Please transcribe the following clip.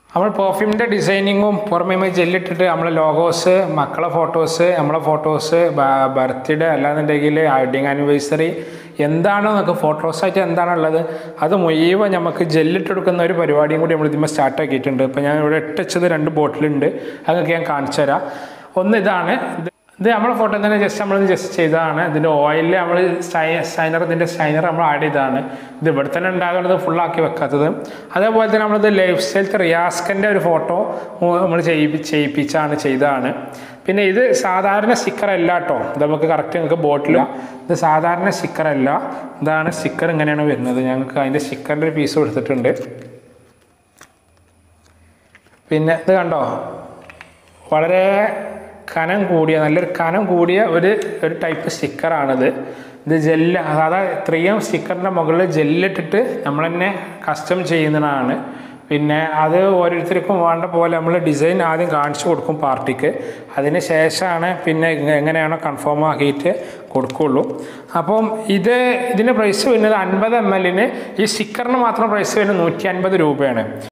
നമ്മൾ പെർഫ്യൂമിൻ്റെ ഡിസൈനിങ്ങും പുറമേ ജെല്ലിട്ടിട്ട് നമ്മളെ ലോഗോസ് മക്കളെ ഫോട്ടോസ് നമ്മളെ ഫോട്ടോസ് ബർത്ത്ഡേ അല്ലാന്നുണ്ടെങ്കിൽ വെഡിങ് ആനിവേഴ്സറി എന്താണോ നമുക്ക് ഫോട്ടോസായിട്ട് എന്താണുള്ളത് അത് മുഴുവൻ നമുക്ക് ജെല്ലിട്ട് കൊടുക്കുന്ന ഒരു പരിപാടിയും കൂടി നമ്മൾ ഇതിന്മേൽ സ്റ്റാർട്ട് ആക്കിയിട്ടുണ്ട് ഇപ്പോൾ ഞാൻ ഇവിടെ ഇട്ടച്ചത് രണ്ട് ബോട്ടിലുണ്ട് അതൊക്കെ ഞാൻ കാണിച്ചു തരാം ഒന്ന് ഇതാണ് ഇത് ഇത് നമ്മളെ ഫോട്ടോ തന്നെ ജസ്റ്റ് നമ്മൾ ജസ്റ്റ് ചെയ്തതാണ് ഇതിൻ്റെ ഓയിലിൽ നമ്മൾ ഷൈനർ ഇതിൻ്റെ ഷൈനർ നമ്മൾ ആഡ് ചെയ്തതാണ് ഇത് ഇവിടെ തന്നെ ഉണ്ടാകുന്നത് ഫുള്ളാക്കി വെക്കാത്തത് അതേപോലെ തന്നെ നമ്മളിത് ലൈഫ് സ്റ്റൈലത്തെ റിയാസ്കൻ്റെ ഒരു ഫോട്ടോ നമ്മൾ ചെയ്യിപ്പി ചെയ്യിപ്പിച്ചാണ് ചെയ്തതാണ് പിന്നെ ഇത് സാധാരണ സ്റ്റിക്കർ അല്ല കേട്ടോ ഇത് നമുക്ക് കറക്റ്റ് നിങ്ങൾക്ക് ബോട്ടിൽ ഇത് സാധാരണ സ്റ്റിക്കർ അല്ല ഇതാണ് സ്റ്റിക്കർ ഇങ്ങനെയാണ് വരുന്നത് ഞങ്ങൾക്ക് അതിൻ്റെ സ്റ്റിക്കറിൻ്റെ ഒരു പീസ് കൊടുത്തിട്ടുണ്ട് പിന്നെ ഇത് കണ്ടോ വളരെ കനം കൂടിയ നല്ലൊരു കനം കൂടിയ ഒരു ഒരു ടൈപ്പ് സ്റ്റിക്കറാണിത് ഇത് ജെല്ല് അതായത് ഇത്രയും സ്റ്റിക്കറിൻ്റെ മുകളിൽ ജെല്ലിട്ടിട്ട് നമ്മൾ തന്നെ കസ്റ്റം ചെയ്യുന്നതാണ് പിന്നെ അത് ഓരോരുത്തർക്കും വേണ്ട പോലെ നമ്മൾ ഡിസൈൻ ആദ്യം കാണിച്ചു കൊടുക്കും പാർട്ടിക്ക് അതിന് ശേഷമാണ് പിന്നെ എങ്ങനെയാണോ കൺഫേം ആക്കിയിട്ട് കൊടുക്കുള്ളൂ അപ്പം ഇത് ഇതിൻ്റെ പ്രൈസ് വരുന്നത് അൻപത് എം എല്ലിന് ഈ സ്റ്റിക്കറിന് മാത്രം പ്രൈസ് വരുന്നത് നൂറ്റി അൻപത് രൂപയാണ്